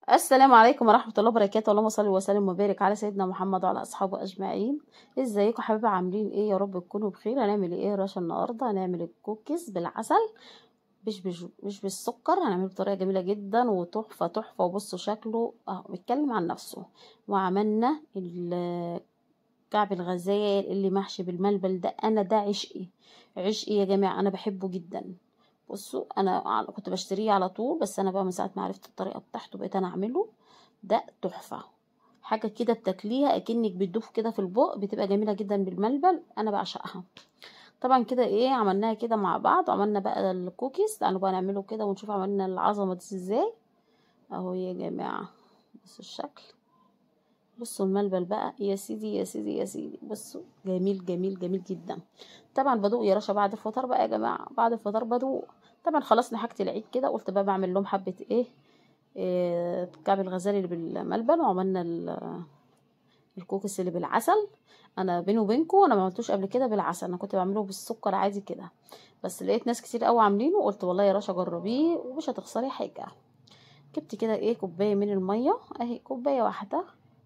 السلام عليكم ورحمة الله وبركاته اللهم صل وسلم وبارك على سيدنا محمد وعلى أصحابه أجمعين ازيكم حبايبي عاملين ايه يا رب تكونوا بخير هنعمل ايه يا رشا النهاردة هنعمل الكوكيز بالعسل مش مش مش بالسكر هنعمله بطريقة جميلة جدا وتحفة تحفة وبصوا شكله اهو بيتكلم عن نفسه وعملنا ال- كعب الغزال اللي محشي بالملبل ده انا ده عشقي عشقي يا جماعة انا بحبه جدا بصوا انا على- كنت بشتريه على طول بس انا بقى من ساعه ما عرفت الطريقه بتاعته بقيت انا اعمله ده تحفه حاجه كده بتاكليها اكنك بتدوب كده في البق بتبقى جميله جدا بالملبل انا بعشقها طبعا كده ايه عملناها كده مع بعض وعملنا بقى الكوكيز تعالوا بقى نعمله كده ونشوف عملنا العظمه دي ازاي اهو يا جماعه بصوا الشكل بصوا الملبل بقى يا سيدي يا سيدي يا سيدي بصوا جميل جميل جميل جدا طبعا بدوق يا رشا بعد الفطار بقى يا جماعه بعد الفطار بدوق طبعا خلصنا حاجه العيد كده قلت بقى بعمل لهم حبه ايه, إيه كعب الغزال اللي بالملبن وعملنا ال- الكوكس اللي بالعسل انا بيني وبينكم انا ما عملتوش قبل كده بالعسل انا كنت بعمله بالسكر عادي كده بس لقيت ناس كتير قوي عاملينه قلت والله يا رشا جربيه ومش هتخسري حاجه جبت كده ايه كوبايه من الميه اهي كوبايه واحده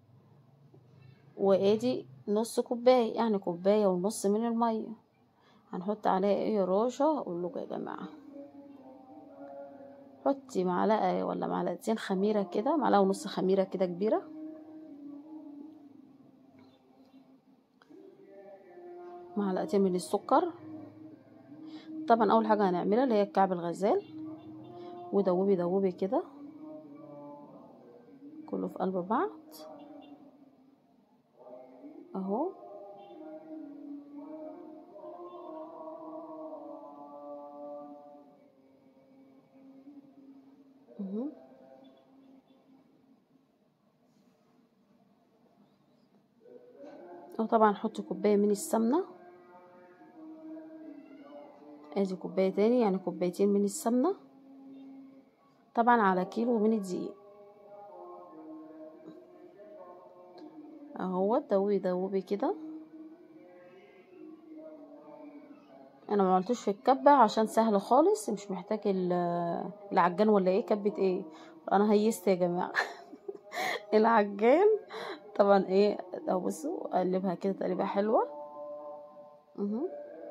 وادي نص كوبايه يعني كوبايه ونص من الميه هنحط عليها ايه يا رشا اقول لكم يا جماعه حطي معلقه ولا معلقتين خميره كده معلقه ونص خميره كده كبيره معلقتين من السكر طبعا اول حاجه هنعملها اللي هي الكعب الغزال ودوبي دوبي كده كله في قلب بعض اهو مهم. وطبعا حطي كوبايه من السمنه ادي كوبايه تاني يعني كوبايتين من السمنه طبعا على كيلو من الدقيق اهو دوبي دوبي كده انا ما عملتوش في الكبه عشان سهل خالص مش محتاج ال- العجان ولا ايه كبه ايه انا هيست يا جماعه العجان طبعا ايه اهو بصوا اقلبها كده تقليبه حلوه مهم.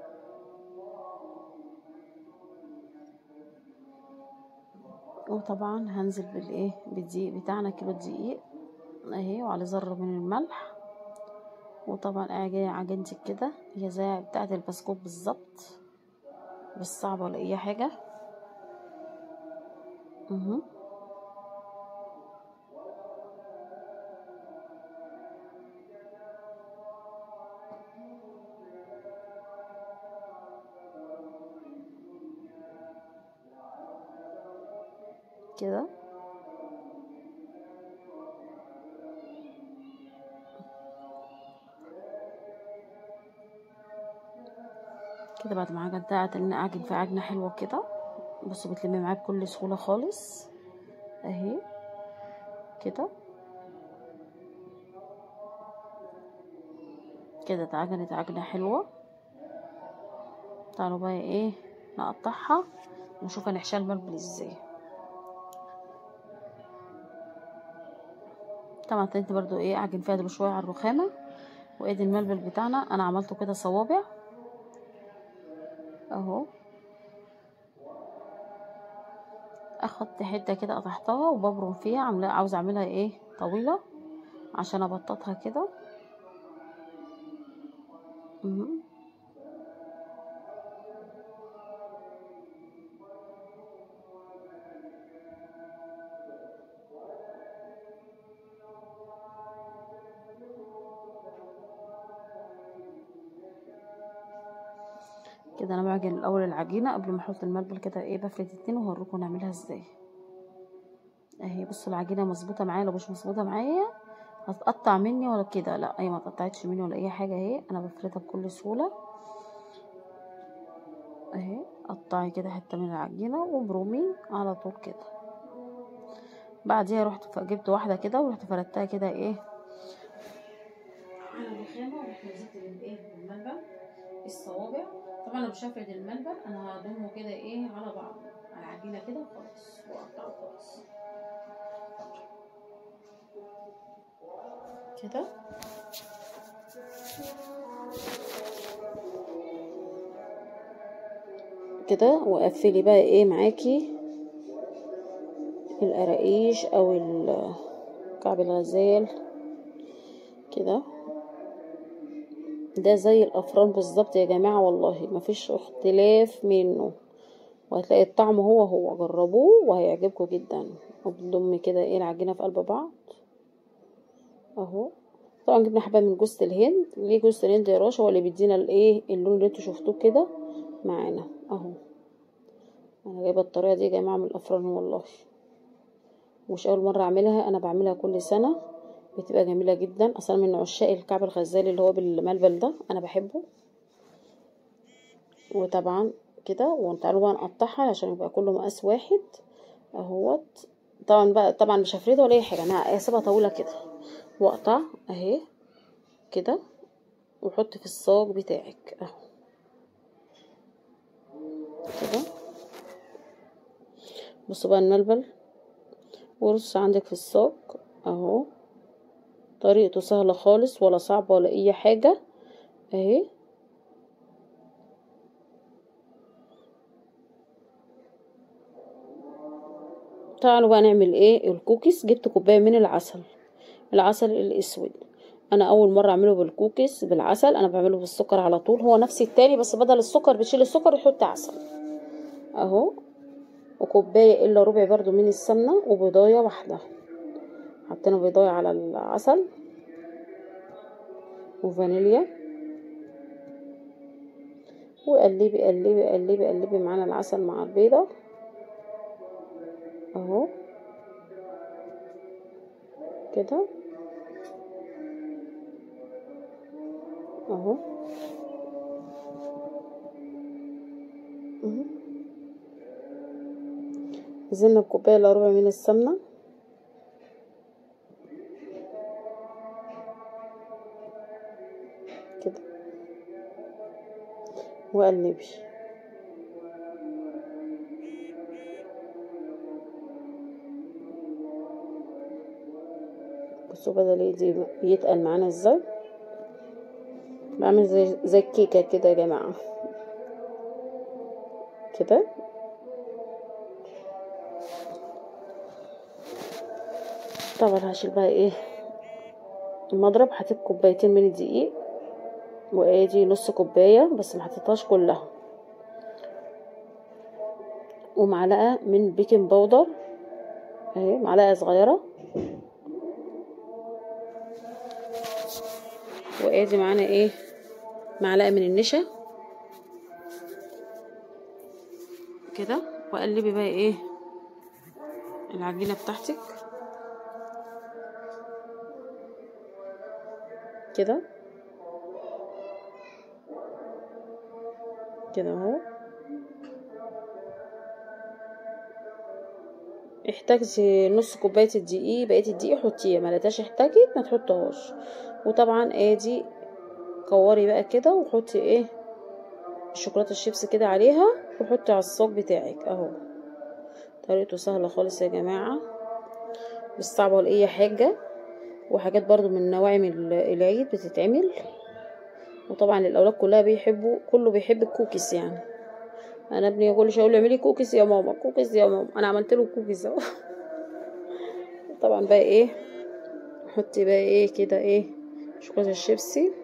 وطبعا هنزل بالايه بالدقيق بتاعنا كيلو دقيق اهي وعلى ذره من الملح وطبعا اجي عجنتي كده هي زي بتاعه البسكوت بالظبط مش صعبه ولا اي حاجه مهم. كده كده بعد ما عجنتها قعدت اعجن في عجنه حلوه كده بصوا بتلمي معايا بكل سهوله خالص اهي كده كده اتعجنت عجنه حلوه تعالوا بقى ايه نقطعها ونشوف هنحشيها الملبن ازاي طبعا انت برضو ايه اعجن فيها دول شويه على الرخامه وادي الملبن بتاعنا انا عملته كده صوابع اهو اخدت حته كده قطعتها وببرم فيها عامله عاوزه اعملها ايه طويله عشان ابططها كده مهم. كده انا بعجن الاول العجينه قبل ما احط الملبن كده ايه بفرد اتنين وهوريكم نعملها ازاي اهي بصوا العجينه مظبوطه معايا لو مش مظبوطه معايا هتقطع مني ولا كده لا هي ما اتقطعتش مني ولا اي حاجه اهي انا بفردها بكل سهوله اهي قطعي كده حته من العجينه وبرومي على طول كده بعديها رحت جبت واحده كده ورحت فردتها كده ايه على الرخامه ورحت نزلت بالايه بالملبن الصوابع طبعا انا مش هفرد الملبن انا هضمه كده ايه على بعض على العجينه كده وخلاص واقطعه خلاص كده كده وقفلي بقى ايه معاكي القراقيش او كعب الغزال كده ده زي الافران بالظبط يا جماعه والله مفيش اختلاف منه وهتلاقي الطعم هو هو جربوه وهيعجبكم جدا وبنضم كده ايه العجينه في قلب بعض اهو طبعا جبنا حبه من جوز الهند ليه جوز الهند يا راشا هو اللي بيدينا الايه اللون اللي انتوا شفتوه كده معانا اهو انا جايبه الطريقه دي يا جماعه من الافران والله مش اول مره اعملها انا بعملها كل سنه بتبقى جميله جدا اصلا من عشاق الكعب الغزالي اللي هو بالملبل ده انا بحبه وطبعا كده وتعالوا بقى نقطعها عشان يبقى كله مقاس واحد اهوت طبعا بقى طبعا مش هفردها ولا اي حاجه انا هسيبها طويله كده واقطع اهي كده وحط في الصاج بتاعك اهو كده بصوا بقى الملبل ورص عندك في الصاج اهو طريقته سهلة خالص ولا صعبة ولا اي حاجة اهي تعالوا بقى نعمل ايه الكوكيز جبت كوبايه من العسل العسل الاسود انا اول مره اعمله بالكوكيز بالعسل انا بعمله بالسكر على طول هو نفس التاني بس بدل السكر بتشيل السكر وتحط عسل اهو وكوبايه الا ربع برضو من السمنه وبيضايه واحده حطينا بيضايه على العسل وفانيليا وقلبي قلبي قلبي قلبي معانا العسل مع البيضه اهو كده اهو نزلنا بكوبايه الا ربع من السمنه كده وقلبي بصوا بدل ايدي يتقل معانا ازاي بعمل زي زي الكيكه كده يا جماعه كده طبعا هشيل بقى ايه المضرب حطيت كوبايتين من الدقيق وادي نص كوبايه بس ما حطيتهاش كلها ومعلقه من بيكنج باودر اهي معلقه صغيره وادي معانا ايه معلقه من النشا كده وقلبي بقى ايه العجينه بتاعتك كده كده اهو احتاجتي نص كوبايه الدقيق بقيه الدقيق حطيه ما لقيتهاش احتاجت ما تحطهاش وطبعا ادي كوري بقى كده وحطي ايه الشوكولاته الشيبس كده عليها وحطي على الصاج بتاعك اهو طريقته سهله خالص يا جماعه مش صعبه ولا اي حاجه وحاجات برضو من نواعم العيد بتتعمل وطبعا الاولاد كلها بيحبوا كله بيحب الكوكيز يعني انا ابني كل شويه يقول لي اعملي كوكيز يا ماما كوكيز يا ماما انا عملت له كوكيز اهو طبعا بقى ايه حطي بقى ايه كده ايه شوكولاته الشيبسي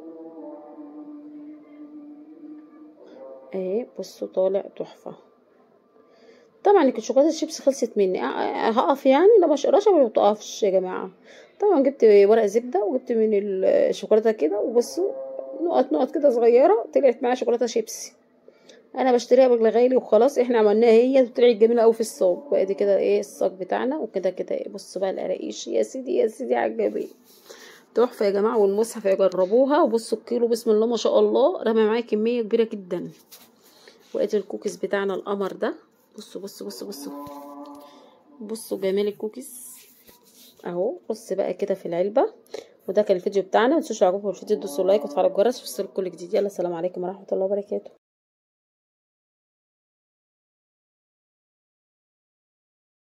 اهي بصوا طالع تحفه طبعا الشوكولاته الشيبسي خلصت مني هقف يعني لا مش قراشه ما بتقفش يا جماعه طبعا جبت ورق زبده وجبت من الشوكولاته كده وبصوا نقط نقط كده صغيره طلعت معايا شوكولاته شيبسي انا بشتريها بالغالي وخلاص احنا عملناها هي طلعت جميله قوي في الصاج بقى دي كده ايه الصاج بتاعنا وكده كده ايه بصوا بقى القراقيش يا سيدي يا سيدي عجبي تحفه يا جماعه والمصحف يجربوها وبصوا الكيلو بسم الله ما شاء الله رمى معايا كميه كبيره جدا وادي الكوكيز بتاعنا القمر ده بصوا بصوا بصوا بصوا بصوا جمال الكوكيز اهو بص بقى كده في العلبه وده كان الفيديو بتاعنا متنسوش لو عجبكم الفيديو تدوسوا لايك وتفعلوا الجرس وتصلوا كل جديد يلا سلام عليكم ورحمه الله وبركاته